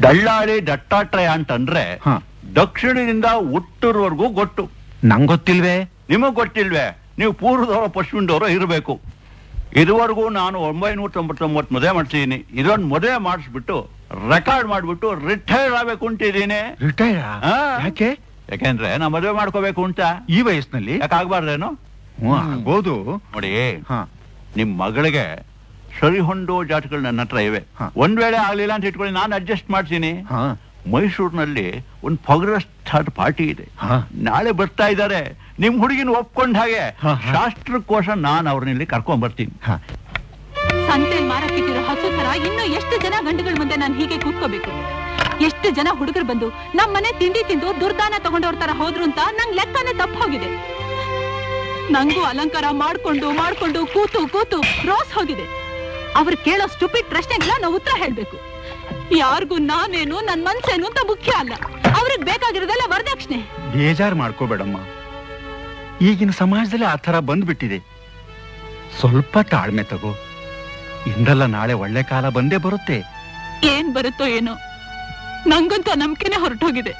ದಳ್ಳಾಳಿ ದತ್ತಾತ್ರೇಯ ಅಂತಂದ್ರೆ ಹ. ದಕ್ಷಿಣದಿಂದ ಉತ್ತರವರೆಗೂ ಗೊತ್ತು ನಂಗ್ ಗೊತ್ತಿಲ್ವೇ ನಿಮಗ್ ಗೊತ್ತಿಲ್ವೇ ನೀವು ಪೂರ್ವದವರ ಪಶ್ಚಿಮದವರು ಇರಬೇಕು ಇದುವರೆಗೂ ನಾನು ಒಂಬೈನೂರ ತೊಂಬತ್ತೊಂಬತ್ತು ಮದುವೆ ಮಾಡ್ತಿದ್ದೀನಿ ಇದೊಂದು ಮದುವೆ ಮಾಡಿಸ್ಬಿಟ್ಟು ರೆಕಾರ್ಡ್ ಮಾಡ್ಬಿಟ್ಟು ರಿಟೈರ್ ಆಗ್ಬೇಕು ಅಂತಿದ್ದೀನಿ ರಿಟೈರ್ ಆ. ಯಾಕೆ ಯಾಕೆಂದ್ರೆ ನಾ ಮದುವೆ ಮಾಡ್ಕೋಬೇಕು ಅಂತ ಈ ವಯಸ್ಸಿನಲ್ಲಿ ಯಾಕಾಗ್ಬಾರ್ದೇನು ಹ್ಮ್, ಆಗ್ಬೋದು ನೋಡಿ ಹ ನಿಮ್ ಮಗಳಿಗೆ ಸರಿ ಹೊಂದೋ ಜಾತಿಗಳು ನನ್ನ ಹತ್ರ ಇವೆ ಹ. ಒಂದ್ ವೇಳೆ ಆಗ್ಲಿಲ್ಲ ಅಂತ ಇಟ್ಕೊಳ್ಳಿ ನಾನು ಅಡ್ಜಸ್ಟ್ ಮಾಡ್ತೀನಿ ಹ ಮೈಸೂರಿನಲ್ಲಿ ಒಂದು ಪಗರಸ್ಥಾದ ಪಾರ್ಟಿ ಇದೆ ಹ. ನಾಳೆ ಬರ್ತಾ ಇದ್ದಾರೆ ನಿಮ್ ಹುಡುಗಿನ ಒಪ್ಕೊಂಡ್ ಹಾಗೆ ಹ, ಹ. ಶಾಸ್ತ್ರಕ್ಕೋಶ ನಾನು ಅವ್ರನ್ನಿಲ್ಲಿ ಕರ್ಕೊಂಡ್ ಬರ್ತೀನಿ ಹ ಸಂತೆಲ್ ಮಾರಕ್ಕಿಟ್ಟಿರೋ ಹಸು ತರ ಇನ್ನು ಎಷ್ಟು ಜನ ಗಂಡುಗಳ ಮುಂದೆ ನಾನು ಹೀಗೆ ಕೂತ್ಕೋಬೇಕು ಎಷ್ಟು ಜನ ಹುಡುಗರು ಬಂದು ನಮ್ ಮನೆ ತಿಂಡಿ ತಿಂದು ದುರ್ದಾನ ತಗೊಂಡವ್ರ ತರ ಹೋದ್ರು ಅಂತ ನಂಗ್ ಲೆಕ್ಕನೇ ತಪ್ಪ ಹೋಗಿದೆ ನಂಗೂ ಅಲಂಕಾರ ಮಾಡ್ಕೊಂಡು ಮಾಡ್ಕೊಂಡು ಕೂತು ಕೂತು ರೋಸ್ ಹೋಗಿದೆ ಅವ್ರು ಕೇಳೋ ಸ್ಟುಪಿಡ್ ಪ್ರಶ್ನೆಗಳ ನಾವು ಉತ್ತರ ಹೇಳ್ಬೇಕು ಯಾರಿಗೂ ನಾನೇನು ನನ್ ಮನ್ಸೇನು ಅಂತ ಮುಖ್ಯ ಅಲ್ಲ ಅವ್ರಿಗೆ ಬೇಕಾಗಿರೋದೆಲ್ಲ ವರದಕ್ಷಿಣೆ ಬೇಜಾರ್ ಮಾಡ್ಕೋಬೇಡಮ್ಮ ಈಗಿನ ಸಮಾಜದಲ್ಲಿ ಆ ಥರ ಬಂದ್ಬಿಟ್ಟಿದೆ ಸ್ವಲ್ಪ ತಾಳ್ಮೆ ತಗೋ ಇಂದಲ್ಲ ನಾಳೆ ಒಳ್ಳೆ ಕಾಲ ಬಂದೇ ಬರುತ್ತೆ ಏನ್ ಬರುತ್ತೋ ಏನೋ ನಂಗಂತೂ ನಂಬಿಕೆನೆ ಹೊರಟೋಗಿದೆ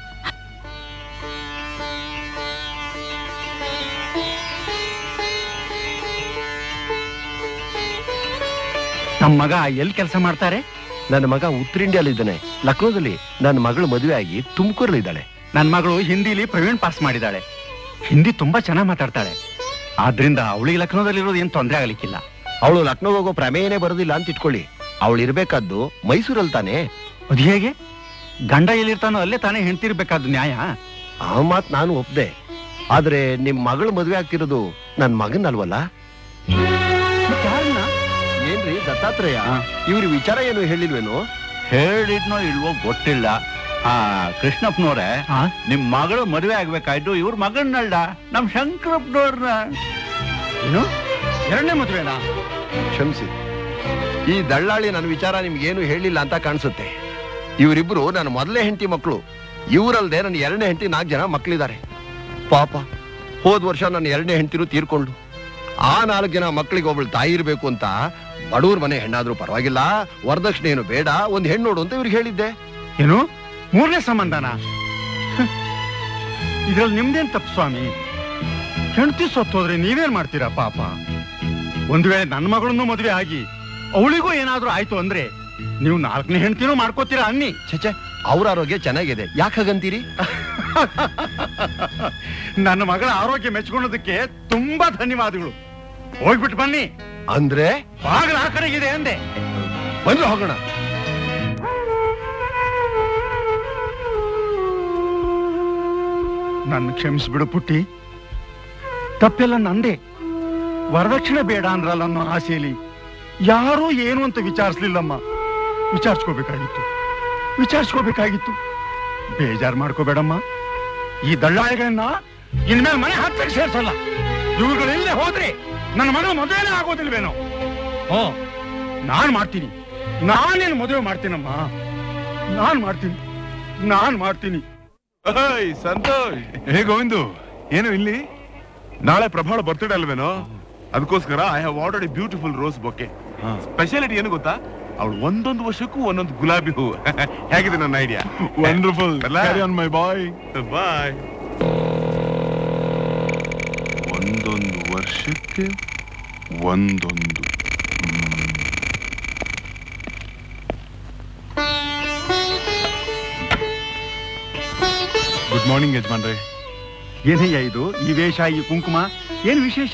ನಮ್ಮ ಮಗ ಎಲ್ಲಿ ಕೆಲಸ ಮಾಡ್ತಾರೆ ನನ್ನ ಮಗ ಉತ್ತರ ಇಂಡಿಯಾಲಿ ಇದ್ದಾನೆ ಲಕ್ನೋದಲ್ಲಿ ನನ್ನ ಮಗಳು ಮದುವೆ ಆಗಿ ತುಮಕೂರಲ್ಲಿ ಇದ್ದಾಳೆ ನನ್ನ ಮಗಳು ಹಿಂದಿಲಿ ಪ್ರವೀಣ್ ಪಾಸ್ ಮಾಡಿದಾಳೆ ಹಿಂದಿ ತುಂಬಾ ಚೆನ್ನಾಗಿ ಮಾತಾಡ್ತಾಳೆ ಆದ್ರಿಂದ ಅವಳಿಗೆ ಲಕ್ನೋದಲ್ಲಿರೋದು ಏನ್ ತೊಂದರೆ ಆಗ್ಲಿಕ್ಕಿಲ್ಲ ಅವಳು ಲಕ್ನೋಗೆ ಹೋಗೋ ಪ್ರಮೇಯನೇ ಬರೋದಿಲ್ಲ ಅಂತ ಇಟ್ಕೊಳ್ಳಿ ಅವಳು ಇರ್ಬೇಕಾದ್ದು ಮೈಸೂರಲ್ಲಿ ತಾನೆ ಅದು ಹೇಗೆ ಗಂಡ ಎಲ್ಲಿರ್ತಾನೋ ಅಲ್ಲೇ ತಾನೇ ಹೆಂಡ್ತಿರ್ಬೇಕಾದ್ದು ನ್ಯಾಯ ಆ ಮಾತ್ ನಾನು ಒಪ್ದೆ ಆದ್ರೆ ನಿಮ್ ಮಗಳು ಮದುವೆ ಆಗ್ತಿರೋದು ನನ್ ಮಗನ್ ಅಲ್ವಲ್ಲ ಮತ್ತ್ ಯಾರನ್ನ? ಏನ್ರಿ ದತ್ತಾತ್ರೇಯ ಹಾ. ಇವ್ರ ವಿಚಾರ ಏನು ಹೇಳಿಲ್ವೇನು ಹೇಳಿದ್ನೋ ಇಲ್ವೋ ಗೊತ್ತಿಲ್ಲ ಆ ಕೃಷ್ಣಪ್ಪನವ್ರೆ ಆ? ನಿಮ್ ಮಗಳು ಮದುವೆ ಆಗ್ಬೇಕಾಯ್ತು ಇವ್ರ ಮಗನ್ನಲ್ಲ ನಮ್ ಶಂಕರಪ್ಪನವ್ರನ್ನ ಏನು ಎರಡನೇ ಮದುವೆನಾ ಕ್ಷಮಿಸಿ ಈ ದಳ್ಳಾಳಿ ನನ್ನ ವಿಚಾರ ನಿಮ್ಗೇನು ಹೇಳಿಲ್ಲ ಅಂತ ಕಾಣಿಸುತ್ತೆ ಇವರಿಬ್ರು ನನ್ನ ಮೊದಲನೇ ಹೆಂಡತಿ ಮಕ್ಕಳು ಇವರಲ್ದೆ ನನ್ನ ಎರಡನೇ ಹೆಂಡತಿ ನಾಲ್ಕು ಜನ ಮಕ್ಕಳಿದ್ದಾರೆ ಪಾಪ ಹೋದ್ ವರ್ಷ ನನ್ನ ಎರಡನೇ ಹೆಂಡತಿರು ತೀರ್ಕೊಂಡು ಆ ನಾಲ್ಕು ಜನ ಮಕ್ಕಳಿಗೆ ಒಬ್ಳು ತಾಯಿ ಇರ್ಬೇಕು ಅಂತ ಬಡವ್ರ ಮನೆ ಹೆಣ್ಣಾದ್ರೂ ಪರವಾಗಿಲ್ಲ ವರದಕ್ಷಿಣೆ ಏನು ಬೇಡ ಒಂದ್ ಹೆಣ್ಣು ನೋಡು ಅಂತ ಇವ್ರಿಗೆ ಹೇಳಿದ್ದೆ ಏನು ಮೂರನೇ ಸಂಬಂಧನ ಇದ್ರಲ್ಲಿ ನಿಮ್ದೇನ್ ತಪ್ಪು ಸ್ವಾಮಿ ಹೆಂಡತಿ ಸತ್ತೋದ್ರೆ ನೀವೇನ್ ಮಾಡ್ತೀರಾ ಪಾಪ ಒಂದ್ ವೇಳೆ ನನ್ನ ಮಗಳನ್ನು ಮದುವೆ ಆಗಿ ಅವಳಿಗೂ ಏನಾದ್ರೂ ಆಯ್ತು ಅಂದ್ರೆ ನೀವು ನಾಲ್ಕನೇ ಹೆಂಡತಿನೂ ಮಾಡ್ಕೋತೀರಾ ಅನ್ನಿ ಛೆ ಅವ್ರ ಆರೋಗ್ಯ ಚೆನ್ನಾಗಿದೆ ಯಾಕೆ ಹಾಗಂತೀರಿ ನನ್ನ ಮಗಳ ಆರೋಗ್ಯ ಮೆಚ್ಕೊಳ್ಳೋದಕ್ಕೆ ತುಂಬಾ ಧನ್ಯವಾದಗಳು ಹೋಗ್ಬಿಟ್ಟು ಬನ್ನಿ ಅಂದ್ರೆ ಬಾಗಿಲು ಆ ಕಡೆಗಿದೆ ಅಂದೆ ಬಂದ್ರು ಹೋಗೋಣ ನನ್ನ ಕ್ಷಮಿಸ್ಬಿಡು ಪುಟ್ಟಿ ತಪ್ಪೆಲ್ಲ ನಂದೇ ವರದಕ್ಷಿಣೆ ಬೇಡ ಅಂದ್ರಲ್ಲ ಅನ್ನೋ ಆಸೆಯಲ್ಲಿ ಯಾರೂ ಏನು ಅಂತ ವಿಚಾರಿಸ್ಲಿಲ್ಲಮ್ಮ ವಿಚಾರಿಸ್ಕೋಬೇಕಾಗಿತ್ತು ವಿಚಾರಿಸ್ಕೋಬೇಕಾಗಿತ್ತು ಬೇಜಾರ್ ಮಾಡ್ಕೋಬೇಡಮ್ಮ ಈ ದಳ್ಳಾಳಿಗಳನ್ನ ಇನ್ಮೇಲೆ ಮನೆ ಹತ್ತಿರ ಸೇರ್ಸಲ್ಲ ಇವುಗಳು ಇಲ್ಲೇ ಹೋದ್ರೆ ನನ್ನ ಮನೆ ಮದುವೆನೇ ಆಗೋದಿಲ್ವೇನೋ ಓ ನಾನ್ ಮಾಡ್ತೀನಿ ನಾನೇನು ಮದುವೆ ಮಾಡ್ತೀನಮ್ಮ ನಾನ್ ಮಾಡ್ತೀನಿ ನಾನ್ ಮಾಡ್ತೀನಿ ಓಯ್ ಸಂತೋಷ್ ಹೇ ಗೋವಿಂದು ಏನು ಇಲ್ಲಿ ನಾಳೆ ಪ್ರಭಾಳ ಬರ್ತ್ಡೇ ಅಲ್ವೇನೋ ಅದಕ್ಕೋಸ್ಕರ I have ordered a beautiful rose bouquet speciality ಏನು ಗೊತ್ತಾ ಅವಳು ಒಂದೊಂದು ವರ್ಷಕ್ಕೂ ಒಂದೊಂದು ಗುಲಾಬಿ ಹೂ ಹೇಗಿದೆ ನನ್ನ idea wonderful on my boy boy ಒಂದೊಂದು ವರ್ಷಕ್ಕೆ ಒಂದೊಂದು ಗುಡ್ ಮಾರ್ನಿಂಗ್ ಯಜಮಾನ್ರೆ ಏನಯ್ಯ ಇದು ಈ ವೇಷ ಈ ಕುಂಕುಮ ಏನ್ ವಿಶೇಷ